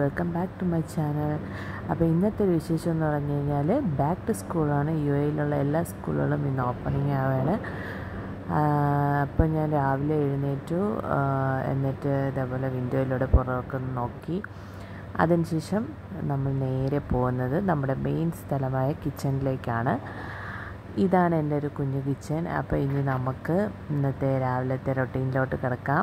welcome back to my channel അപ്പോൾ ഇന്നത്തെ ഒരു വിശേഷം എന്ന് പറഞ്ഞു കഴിഞ്ഞാൽ ബാക്ക് ടു സ്കൂളാണ് യു എയിലുള്ള എല്ലാ സ്കൂളുകളും ഇന്ന് ഓപ്പണിംഗ് ആവുകയാണ് അപ്പോൾ ഞാൻ രാവിലെ എഴുന്നേറ്റു ആ, എന്നിട്ട് ഇതേപോലെ വിൻഡോയിലൂടെ പുറമൊക്കെ നോക്കി അതിനുശേഷം നമ്മൾ നേരെ പോകുന്നത് നമ്മുടെ മെയിൻ സ്ഥലമായ കിച്ചണിലേക്കാണ് ഇതാണ് എൻ്റെ ഒരു കുഞ്ഞു കിച്ചൺ അപ്പോൾ ഇനി നമുക്ക് ഇന്നത്തെ രാവിലത്തെ റൊട്ടീനിലോട്ട് കിടക്കാം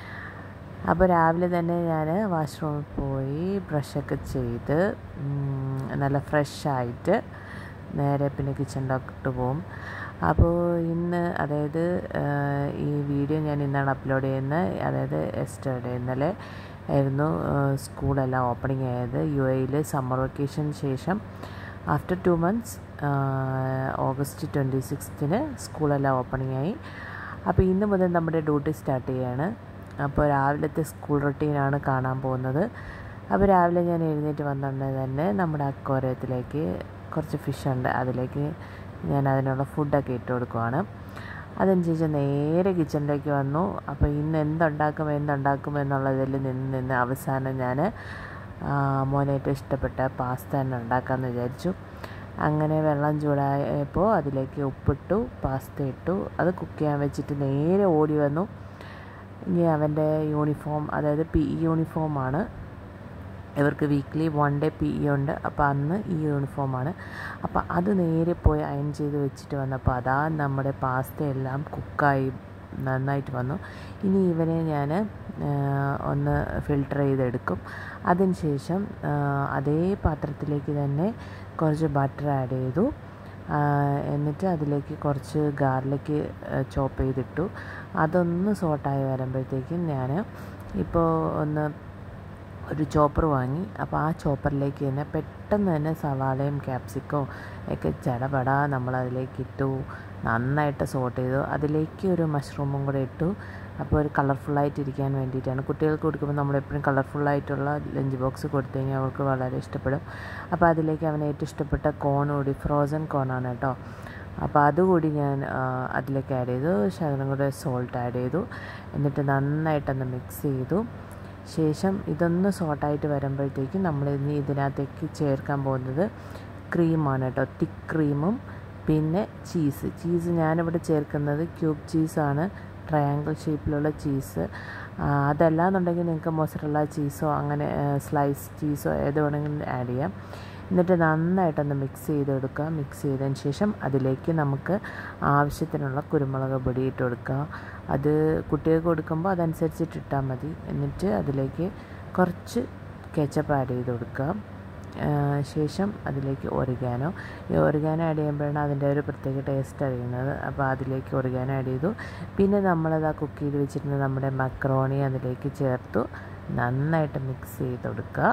അപ്പോൾ രാവിലെ തന്നെ ഞാൻ വാഷ്റൂമിൽ പോയി ബ്രഷൊക്കെ ചെയ്ത് ഉം, നല്ല ഫ്രഷായിട്ട് നേരെ പിന്നെ കിച്ചണിലോട്ട് പോകും അപ്പോൾ ഇന്ന് അതായത് ആ, ഈ വീഡിയോ ഞാൻ ഇന്നാണ് അപ്ലോഡ് ചെയ്യുന്നത് അതായത് എസ്റ്റർഡേ ഇന്നലെ ആയിരുന്നു ആ, സ്കൂളെല്ലാം ഓപ്പണിംഗ് ആയത് യു എയിൽ സമ്മർ വെക്കേഷന് ശേഷം after two months August twenty സിക്സ്തിന് സ്കൂളെല്ലാം ഓപ്പണിംഗ് ആയി അപ്പോൾ ഇന്ന് മുതൽ നമ്മുടെ ഡ്യൂട്ടി സ്റ്റാർട്ട് ചെയ്യാണ് അപ്പോൾ രാവിലത്തെ സ്കൂൾ റൊട്ടീനാണ് കാണാൻ പോകുന്നത് അപ്പോൾ രാവിലെ ഞാൻ എഴുന്നേറ്റ് വന്നുടനെ തന്നെ നമ്മുടെ അക്വാറിയത്തിലേക്ക് കുറച്ച് ഫിഷ് ഉണ്ട് അതിലേക്ക് ഞാൻ അതിനുള്ള ഫുഡൊക്കെ ഇട്ട് കൊടുക്കുവാണ് അതനുസരിച്ച് നേരെ കിച്ചണിലേക്ക് വന്നു അപ്പോൾ ഇന്ന് എന്തുണ്ടാക്കും എന്തുണ്ടാക്കും എന്നുള്ളതിൽ നിന്ന് നിന്ന് അവസാനം ഞാൻ മോനെ ഏറ്റവും ഇഷ്ടപ്പെട്ട പാസ്ത തന്നെ ഉണ്ടാക്കാമെന്ന് വിചാരിച്ചു അങ്ങനെ വെള്ളം ചൂടായപ്പോൾ അതിലേക്ക് ഉപ്പിട്ടു പാസ്ത ഇട്ടു അത് കുക്ക് ചെയ്യാൻ വെച്ചിട്ട് നേരെ ഓടി വന്നു ഇനി അവൻ്റെ യൂണിഫോം അതായത് പി ഇ യൂണിഫോമാണ് ഇവർക്ക് weekly one day P E ഉണ്ട് അപ്പോൾ അന്ന് ഈ യൂണിഫോമാണ് അപ്പോൾ അത് നേരെ പോയി അയൺ ചെയ്ത് വെച്ചിട്ട് വന്നപ്പോൾ അതാ നമ്മുടെ പാസ്ത എല്ലാം കുക്കായി നന്നായിട്ട് വന്നു ഇനി ഇവനെ ഞാൻ ഒന്ന് ഫിൽട്ടർ ചെയ്തെടുക്കും അതിനുശേഷം ആ, അതേ പാത്രത്തിലേക്ക് തന്നെ കുറച്ച് ബട്ടർ ആഡ് ചെയ്തു ആ, എന്നിട്ട് അതിലേക്ക് കുറച്ച് ഗാർലിക്ക് ചോപ്പ് ചെയ്തിട്ടു അതൊന്ന് സോട്ടായി വരുമ്പോഴത്തേക്കും ഞാൻ ഇപ്പോൾ ഒന്ന് ഒരു ചോപ്പർ വാങ്ങി അപ്പോൾ ആ ചോപ്പറിലേക്ക് തന്നെ പെട്ടെന്ന് തന്നെ സവാളയും ക്യാപ്സിക്കോ ഒക്കെ ചടപട നമ്മളതിലേക്ക് ഇട്ടു നന്നായിട്ട് സോട്ട് ചെയ്തു അതിലേക്ക് ഒരു മഷ്റൂമും കൂടെ ഇട്ടു അപ്പോൾ ഒരു കളർഫുള്ളായിട്ട് ഇരിക്കാൻ വേണ്ടിയിട്ടാണ് കുട്ടികൾക്ക് കൊടുക്കുമ്പോൾ നമ്മൾ എപ്പോഴും കളർഫുള്ളായിട്ടുള്ള ലഞ്ച് ബോക്സ് കൊടുത്തു കഴിഞ്ഞാൽ അവർക്ക് വളരെ ഇഷ്ടപ്പെടും അപ്പോൾ അതിലേക്ക് അവന് ഏറ്റവും ഇഷ്ടപ്പെട്ട കോൺ കൂടി ഫ്രോസൺ കോണാണ് കേട്ടോ അപ്പോൾ അതുകൂടി ഞാൻ ആ, അതിലേക്ക് ആഡ് ചെയ്തു ശകലം കൂടെ സോൾട്ട് ആഡ് ചെയ്തു എന്നിട്ട് നന്നായിട്ടൊന്ന് മിക്സ് ചെയ്തു ശേഷം ഇതൊന്ന് സോട്ടായിട്ട് വരുമ്പോഴത്തേക്കും നമ്മൾ ഇനി ഇതിനകത്തേക്ക് ചേർക്കാൻ പോകുന്നത് ക്രീമാണ് കേട്ടോ തിക്ക് ക്രീമും പിന്നെ ചീസ് ചീസ് ഞാനിവിടെ ചേർക്കുന്നത് ക്യൂബ് ചീസാണ് ട്രയാങ്കിൾ ഷേപ്പിലുള്ള ചീസ് അതല്ല എന്നുണ്ടെങ്കിൽ നിങ്ങൾക്ക് മൊസറല്ല ചീസോ അങ്ങനെ സ്ലൈസ് ചീസോ ഏത് വേണമെങ്കിലും ആഡ് ചെയ്യാം എന്നിട്ട് നന്നായിട്ടൊന്ന് മിക്സ് ചെയ്തെടുക്കുക മിക്സ് ചെയ്തതിന് ശേഷം അതിലേക്ക് നമുക്ക് ആവശ്യത്തിനുള്ള കുരുമുളക് പൊടി ഇട്ട് കൊടുക്കുക അത് കുട്ടികൾക്ക് കൊടുക്കുമ്പോൾ അതനുസരിച്ചിട്ട് ഇട്ടാൽ മതി എന്നിട്ട് അതിലേക്ക് കുറച്ച് കെച്ചപ്പ് ആഡ് ചെയ്ത് കൊടുക്കുക ആ, ശേഷം അതിലേക്ക് ഒറിഗാനോ ഈ ഒറിഗാനോ ആഡ് ചെയ്യുമ്പോഴാണ് അതിൻ്റെ ഒരു പ്രത്യേക ടേസ്റ്റ് അറിയുന്നത് അപ്പോൾ അതിലേക്ക് ഒറിഗാനോ ആഡ് ചെയ്തു പിന്നെ നമ്മളത് ആ കുക്ക് ചെയ്ത് വെച്ചിരുന്ന നമ്മുടെ മക്രോണി അതിലേക്ക് ചേർത്തു നന്നായിട്ട് മിക്സ് ചെയ്ത് കൊടുക്കുക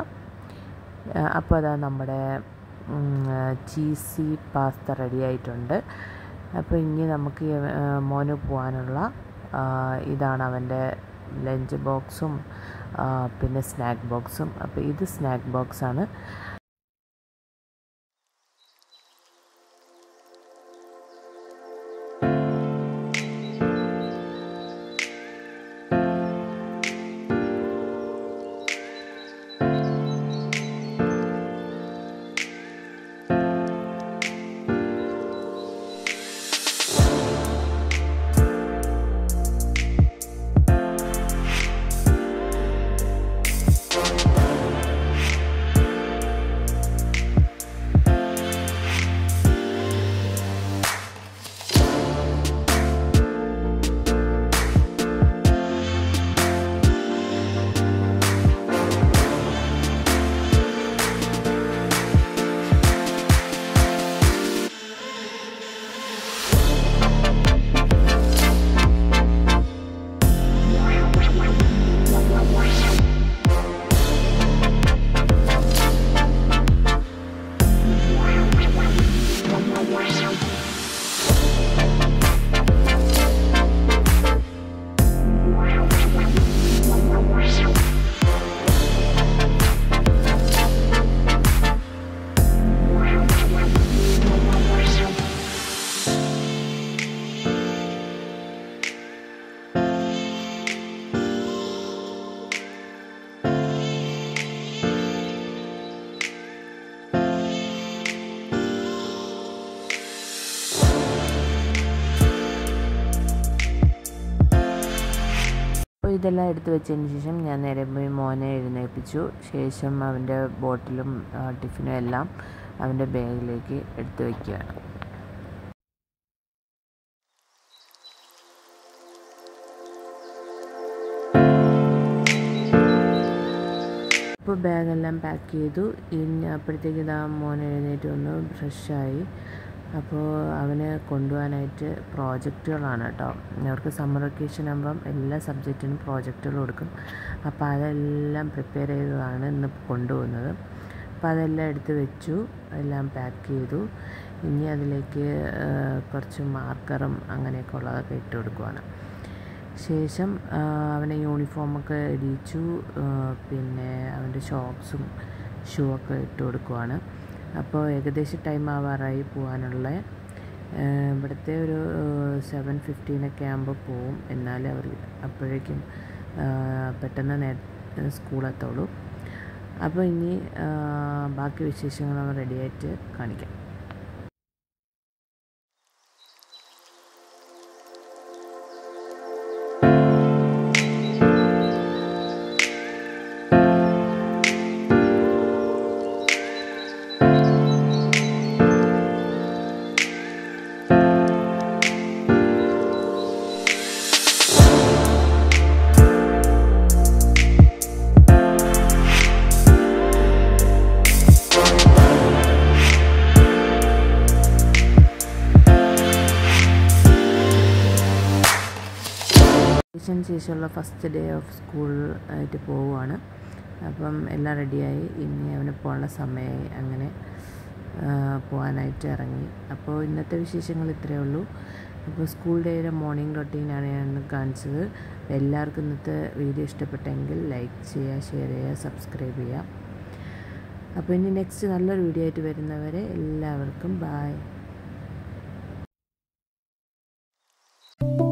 ആ, അപ്പോൾ അതാ നമ്മുടെ ചീസി പാസ്ത റെഡി ആയിട്ടുണ്ട് അപ്പോൾ ഇനി നമുക്ക് ഈ, ആ, മോന് പോകാനുള്ള ആ, ഇതാണ് അവൻ്റെ ലഞ്ച് ബോക്സും ആ, പിന്നെ സ്നാക്ക് ബോക്സും അപ്പോൾ ഇത് സ്നാക്ക് ബോക്സാണ് ഇതെല്ലാം എടുത്ത് വെച്ചതിന് ശേഷം ഞാൻ നേരെ പോയി മോനെ എഴുന്നേൽപ്പിച്ചു ശേഷം അവൻ്റെ ബോട്ടിലും ടിഫിനും എല്ലാം അവൻ്റെ ബാഗിലേക്ക് എടുത്ത് വയ്ക്കുകയാണ് ഇപ്പോൾ ബാഗെല്ലാം പാക്ക് ചെയ്തു ഇനി അപ്പോഴത്തേക്ക് ഇതാ മോൻ എഴുന്നേറ്റ് വന്നു ഫ്രഷായി അപ്പോൾ അവന് കൊണ്ടുപോകാനായിട്ട് പ്രോജക്റ്റുകളാണ് കേട്ടോ അവർക്ക് സമ്മർ വെക്കേഷൻ ആകുമ്പം എല്ലാ സബ്ജക്റ്റിനും പ്രോജക്റ്റുകൾ കൊടുക്കും അപ്പോൾ അതെല്ലാം പ്രിപ്പയർ ചെയ്തതാണ് ഇന്ന് കൊണ്ടുപോകുന്നത് അപ്പോൾ അതെല്ലാം എടുത്ത് വെച്ചു എല്ലാം പാക്ക് ചെയ്തു ഇനി അതിലേക്ക് കുറച്ച് മാർക്കറും അങ്ങനെയൊക്കെ ഉള്ളതൊക്കെ ഇട്ട് കൊടുക്കുവാണ് ശേഷം അവനെ യൂണിഫോമൊക്കെ ഇടിച്ചു പിന്നെ അവൻ്റെ ഷോക്സും ഷൂ ഒക്കെ ഇട്ട് കൊടുക്കുവാണ് അപ്പോൾ ഏകദേശം ടൈം ആവാറായി പോകാനുള്ള ഇവിടുത്തെ ഒരു സെവൻ ഫിഫ്റ്റീനൊക്കെ ആകുമ്പോൾ പോവും എന്നാലേ അവർ അപ്പോഴേക്കും പെട്ടെന്ന് നേ സ്കൂളെത്തുള്ളൂ അപ്പോൾ ഇനി ബാക്കി വിശേഷങ്ങൾ നമ്മൾ റെഡിയായിട്ട് കാണിക്കാം വെക്കേഷന് ശേഷമുള്ള ഫസ്റ്റ് ഡേ ഓഫ് സ്കൂൾ ആയിട്ട് പോവുകയാണ് അപ്പം എല്ലാം റെഡിയായി ഇനി അവന് പോകാനുള്ള സമയമായി അങ്ങനെ പോകാനായിട്ട് ഇറങ്ങി അപ്പോൾ ഇന്നത്തെ വിശേഷങ്ങൾ ഇത്രയേ ഉള്ളൂ അപ്പോൾ സ്കൂൾ ഡേയുടെ മോർണിംഗ് റൊട്ടീനാണ് ഞാൻ കാണിച്ചത് എല്ലാവർക്കും ഇന്നത്തെ വീഡിയോ ഇഷ്ടപ്പെട്ടെങ്കിൽ ലൈക്ക് ചെയ്യുക ഷെയർ ചെയ്യുക സബ്സ്ക്രൈബ് ചെയ്യുക അപ്പോൾ ഇനി നെക്സ്റ്റ് നല്ലൊരു വീഡിയോ ആയിട്ട് വരുന്നവരെ എല്ലാവർക്കും ബായ്